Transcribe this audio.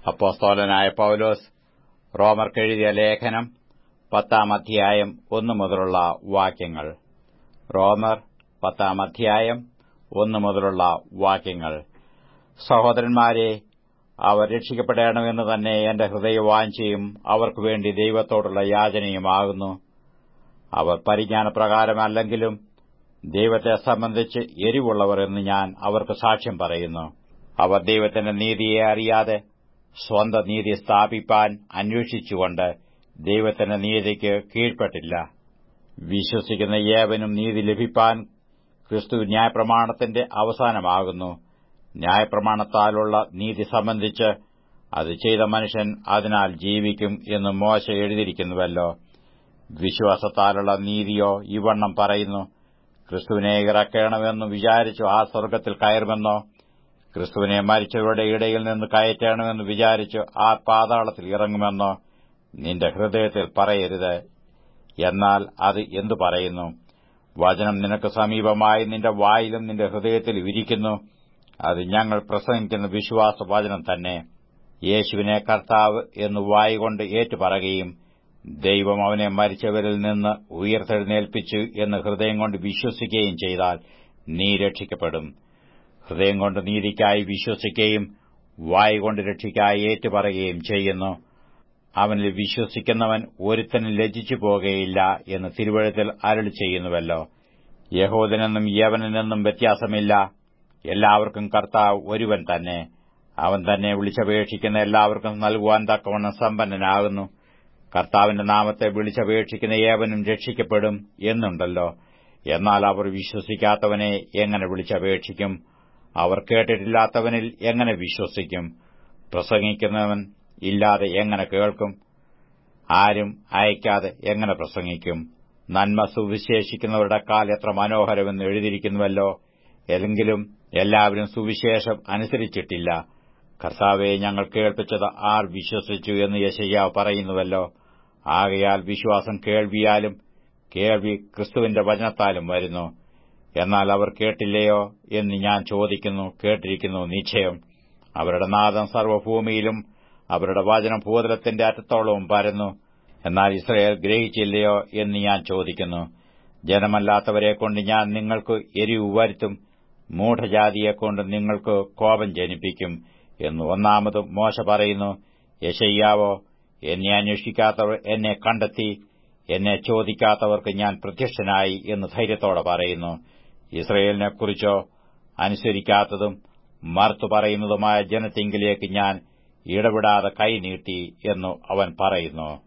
അപ്പോസ്തോലനായ പൌലോസ് റോമർക്കെഴുതിയ ലേഖനം പത്താം അധ്യായം ഒന്നു മുതലുള്ള വാക്യങ്ങൾ റോമർ പത്താം അധ്യായം ഒന്നു മുതലുള്ള വാക്യങ്ങൾ സഹോദരന്മാരെ അവർ രക്ഷിക്കപ്പെടണമെന്ന് തന്നെ എന്റെ ഹൃദയവാഞ്ചയും അവർക്കു വേണ്ടി ദൈവത്തോടുള്ള യാചനയുമാകുന്നു അവർ പരിജ്ഞാനപ്രകാരമല്ലെങ്കിലും ദൈവത്തെ സംബന്ധിച്ച് എരിവുള്ളവർ എന്ന് ഞാൻ അവർക്ക് സാക്ഷ്യം പറയുന്നു അവർ ദൈവത്തിന്റെ നീതിയെ അറിയാതെ സ്വന്തം നീതി സ്ഥാപിപ്പാൻ അന്വേഷിച്ചുകൊണ്ട് ദൈവത്തിന്റെ നീതിക്ക് കീഴ്പ്പെട്ടില്ല വിശ്വസിക്കുന്ന ഏവനും നീതി ലഭിപ്പാൻ ക്രിസ്തു ന്യായപ്രമാണത്തിന്റെ അവസാനമാകുന്നു ന്യായപ്രമാണത്താലുള്ള നീതി സംബന്ധിച്ച് അത് ചെയ്ത മനുഷ്യൻ അതിനാൽ ജീവിക്കും എന്ന് മോശ എഴുതിയിരിക്കുന്നുവല്ലോ വിശ്വാസത്താലുള്ള നീതിയോ ഇവണ്ണം പറയുന്നു ക്രിസ്തുവിനെ ഇറക്കണമെന്ന് വിചാരിച്ചു ആ സ്വർഗ്ഗത്തിൽ കയറുമെന്നോ ക്രിസ്തുവിനെ മരിച്ചവരുടെ ഇടയിൽ നിന്ന് കയറ്റണമെന്ന് വിചാരിച്ചു ആ പാതാളത്തിൽ ഇറങ്ങുമെന്നോ നിന്റെ ഹൃദയത്തിൽ പറയരുത് എന്നാൽ അത് എന്തു പറയുന്നു വചനം നിനക്ക് സമീപമായി നിന്റെ വായിലും നിന്റെ ഹൃദയത്തിൽ ഇരിക്കുന്നു അത് ഞങ്ങൾ പ്രസംഗിക്കുന്ന വിശ്വാസ വചനം തന്നെ യേശുവിനെ കർത്താവ് എന്ന് വായികൊണ്ട് ഏറ്റുപറയുകയും ദൈവം അവനെ മരിച്ചവരിൽ നിന്ന് ഉയർത്തെഴുന്നേൽപ്പിച്ചു എന്ന് ഹൃദയം കൊണ്ട് വിശ്വസിക്കുകയും ചെയ്താൽ നീ രക്ഷിക്കപ്പെടും ഹൃദയം കൊണ്ട് നീതിക്കായി വിശ്വസിക്കുകയും വായുകൊണ്ട് രക്ഷിക്കായി ഏറ്റുപറയുകയും ചെയ്യുന്നു അവനിൽ വിശ്വസിക്കുന്നവൻ ഒരുത്തനും ലജ്ജിച്ചു പോകുകയില്ല എന്ന് തിരുവഴുത്തിൽ അരളി ചെയ്യുന്നുവല്ലോ യഹോദനെന്നും യവനെന്നും വ്യത്യാസമില്ല എല്ലാവർക്കും കർത്താവ് ഒരുവൻ തന്നെ അവൻ തന്നെ വിളിച്ചപേക്ഷിക്കുന്ന എല്ലാവർക്കും നൽകുവാൻ തക്കവണ്ണം സമ്പന്നനാകുന്നു കർത്താവിന്റെ നാമത്തെ വിളിച്ചപേക്ഷിക്കുന്ന ഏവനും രക്ഷിക്കപ്പെടും എന്നുണ്ടല്ലോ എന്നാൽ അവർ വിശ്വസിക്കാത്തവനെ എങ്ങനെ വിളിച്ചപേക്ഷിക്കും അവർ കേട്ടിട്ടില്ലാത്തവനിൽ എങ്ങനെ വിശ്വസിക്കും പ്രസംഗിക്കുന്നവൻ ഇല്ലാതെ എങ്ങനെ കേൾക്കും ആരും അയക്കാതെ എങ്ങനെ പ്രസംഗിക്കും നന്മ സുവിശേഷിക്കുന്നവരുടെ കാൽ എത്ര മനോഹരമെന്ന് എഴുതിയിരിക്കുന്നുവല്ലോ എങ്കിലും എല്ലാവരും സുവിശേഷം അനുസരിച്ചിട്ടില്ല കർത്താവെ ഞങ്ങൾ കേൾപ്പിച്ചത് ആർ വിശ്വസിച്ചു എന്ന് യശയ്യാവ് പറയുന്നുവല്ലോ ആകയാൽ വിശ്വാസം കേൾവിയാലും കേൾവി ക്രിസ്തുവിന്റെ വചനത്താലും വരുന്നു എന്നാൽ അവർ കേട്ടില്ലയോ എന്ന് ഞാൻ ചോദിക്കുന്നു കേട്ടിരിക്കുന്നു നിശ്ചയം അവരുടെ നാദം സർവ്വഭൂമിയിലും അവരുടെ വചനം ഭൂതലത്തിന്റെ അറ്റത്തോളവും പരന്നു എന്നാൽ ഇസ്രയേൽ ഗ്രഹിച്ചില്ലയോ എന്ന് ഞാൻ ചോദിക്കുന്നു ജനമല്ലാത്തവരെക്കൊണ്ട് ഞാൻ നിങ്ങൾക്ക് എരിവ് വരുത്തും മൂഢജാതിയെക്കൊണ്ട് നിങ്ങൾക്ക് കോപം ജനിപ്പിക്കും എന്ന് ഒന്നാമതും മോശ പറയുന്നു യശയ്യാവോ എന്നെ അന്വേഷിക്കാത്തവർ എന്നെ കണ്ടെത്തി എന്നെ ചോദിക്കാത്തവർക്ക് ഞാൻ പ്രത്യക്ഷനായി എന്ന് ധൈര്യത്തോടെ പറയുന്നു ഇസ്രയേലിനെക്കുറിച്ചോ അനുസരിക്കാത്തതും മറുത്തു പറയുന്നതുമായ ജനത്തിങ്കിലേക്ക് ഞാൻ ഇടപെടാതെ കൈനീട്ടി എന്നു അവൻ പറയുന്നു